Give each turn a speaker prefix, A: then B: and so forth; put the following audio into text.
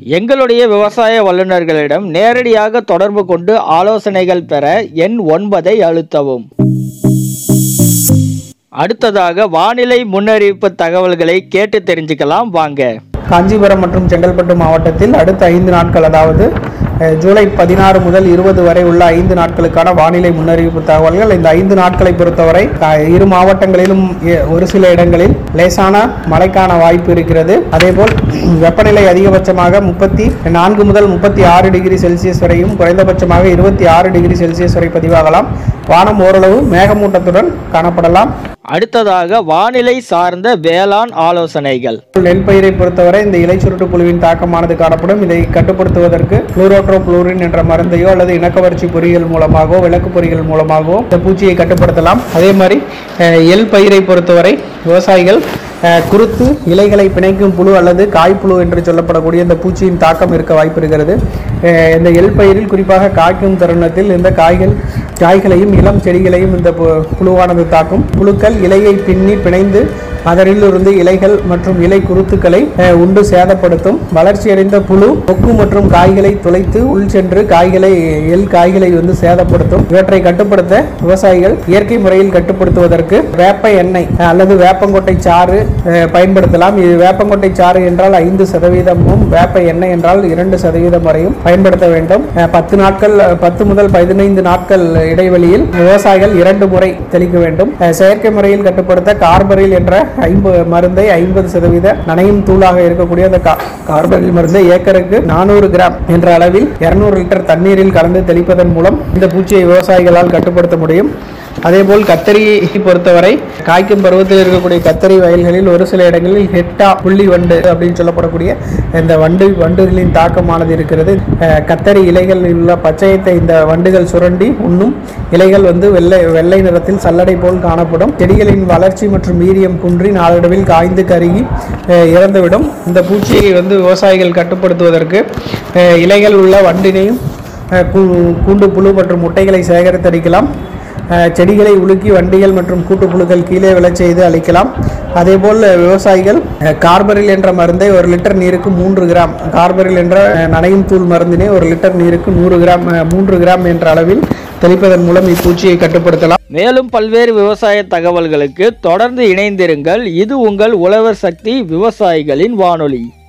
A: எங்களுடைய விவசாய வல்லுநர்களிடம் நேரடியாக தொடர்பு கொண்டு ஆலோசனைகள் பெற எண் ஒன்பதை அழுத்தவும் அடுத்ததாக வானிலை முன்னறிவிப்பு தகவல்களை கேட்டு தெரிஞ்சுக்கலாம் வாங்க
B: காஞ்சிபுரம் மற்றும் செங்கல்பட்டு மாவட்டத்தில் அடுத்த ஐந்து நாட்கள் அதாவது அஹ், ஜூலை பதினாறு முதல் இருபது வரை உள்ள ஐந்து நாட்களுக்கான வானிலை முன்னறிவிப்பு தகவல்கள் இந்த ஐந்து நாட்களை பொறுத்தவரை அஹ், இரு மாவட்டங்களிலும் எ- ஒரு சில இடங்களில் லேசான மழைக்கான வாய்ப்பு இருக்கிறது அதேபோல் வெப்பநிலை அதிகபட்சமாக முப்பத்தி நான்கு முதல் முப்பத்தி ஆறு டிகிரி செல்சியஸ் வரையும் குறைந்தபட்சமாக இருபத்தி ஆறு டிகிரி செல்சியஸ் வரை பதிவாகலாம் வானம் ஓரளவு மேகமூட்டத்துடன் காணப்படலாம்
A: அடுத்ததாக வானிலை சார்ந்த வேளாண் ஆலோசனைகள்
B: நெல் பயிரை பொறுத்தவரை இந்த இலை சுருட்டு புழுவின் தாக்கமானது காணப்படும் இதை கட்டுப்படுத்துவதற்கு குளோரோட்ரோபுளூரின் என்ற மருந்தையோ அல்லது இணக்கவறட்சி பொறியியல் மூலமாகவோ விளக்கு பொறியியல் மூலமாகவோ இந்த பூச்சியை கட்டுப்படுத்தலாம் அதே மாதிரி அஹ், எள் பயிரை பொறுத்தவரை விவசாயிகள் அஹ், குருத்து இலைகளை பிணைக்கும் புழு அல்லது காய்ப்புழு என்று சொல்லப்படக்கூடிய இந்த பூச்சியின் தாக்கம் இருக்க வாய்ப்பு இருக்கிறது அஹ், இந்த எள் பயிரில் குறிப்பாக காய்க்கும் தருணத்தில் இந்த காய்கள் காய்களையும் இளம் செடிகளையும் இந்த பு- புழுவானது தாக்கும் புழுக்கள் இலையை பின்னி பிணைந்து அதனிலிருந்து இலைகள் மற்றும் இலை குருத்துக்களை அஹ், உண்டு சேதப்படுத்தும் வளர்ச்சியடைந்த புழு கொக்கு மற்றும் காய்களை துளைத்து உள் சென்று காய்களை எள் காய்களை வந்து சேதப்படுத்தும் இவற்றை கட்டுப்படுத்த விவசாயிகள் இயற்கை முறையில் கட்டுப்படுத்துவதற்கு வேப்ப எண்ணெய் அஹ், அல்லது வேப்பங்கொட்டை சாறு அஹ், பயன்படுத்தலாம் இது வேப்பங்கொட்டை சாறு என்றால் ஐந்து சதவீதமும் வேப்ப எண்ணெய் என்றால் இரண்டு சதவீதம் வரையும் பயன்படுத்த வேண்டும் அஹ், பத்து நாட்கள் அஹ், பத்து முதல் பதினைந்து நாட்கள் இடைவெளியில் விவசாயிகள் இரண்டு முறை தெளிக்க வேண்டும் அஹ், செயற்கை முறையில் கட்டுப்படுத்த கார்பரில் என்ற ஐம்பது மருந்தை ஐம்பது சதவீத நனையும் தூளாக இருக்கக்கூடிய அந்த கா- கார்பரில் மருந்தை ஏக்கருக்கு நானூறு கிராம் என்ற அளவில் 200 லிட்டர் தண்ணீரில் கலந்து தெளிப்பதன் மூலம் இந்த பூச்சியை விவசாயிகளால் கட்டுப்படுத்த முடியும் அதேபோல் கத்தரியை பொறுத்தவரை காய்க்கும் பருவத்தில் இருக்கக்கூடிய கத்தரி வயல்களில் ஒரு சில இடங்களில் ஹெட்டா புள்ளி வண்டு அப்படின்னு சொல்லப்படக்கூடிய இந்த வண்டு வண்டுகளின் தாக்கமானது இருக்கிறது அஹ், கத்தரி இலைகளில் உள்ள பச்சையத்தை இந்த வண்டுகள் சுரண்டி உண்ணும் இலைகள் வந்து வெள்ளை வெள்ளை நிறத்தில் சல்லடை போல் காணப்படும் செடிகளின் வளர்ச்சி மற்றும் வீரியம் குன்றி நாளடைவில் காய்ந்து கருகி அஹ், இறந்துவிடும் இந்த பூச்சியை வந்து விவசாயிகள் கட்டுப்படுத்துவதற்கு அஹ், இலைகள் உள்ள வண்டினையும் அஹ், கூ- கூண்டு புழு மற்றும் முட்டைகளை சேகரித்து அடிக்கலாம் அஹ், செடிகளை உலுக்கி வண்டிகள் மற்றும் கூட்டுப்புழுக்கள் கீழே விழச் செய்து அழிக்கலாம் அதேபோல் விவசாயிகள் அஹ், கார்பரில் என்ற மருந்தை ஒரு லிட்டர் நீருக்கு மூன்று கிராம் கார்பரில் என்ற அஹ், நனையும் தூள் மருந்தினை ஒரு லிட்டர் நீருக்கு நூறு கிராம் அஹ், மூன்று கிராம் என்ற அளவில் தெளிப்பதன் மூலம் இப்பூச்சியை கட்டுப்படுத்தலாம்
A: மேலும் பல்வேறு விவசாய தகவல்களுக்கு தொடர்ந்து இணைந்திருங்கள் இது உங்கள் உழவர் சக்தி விவசாயிகளின் வானொலி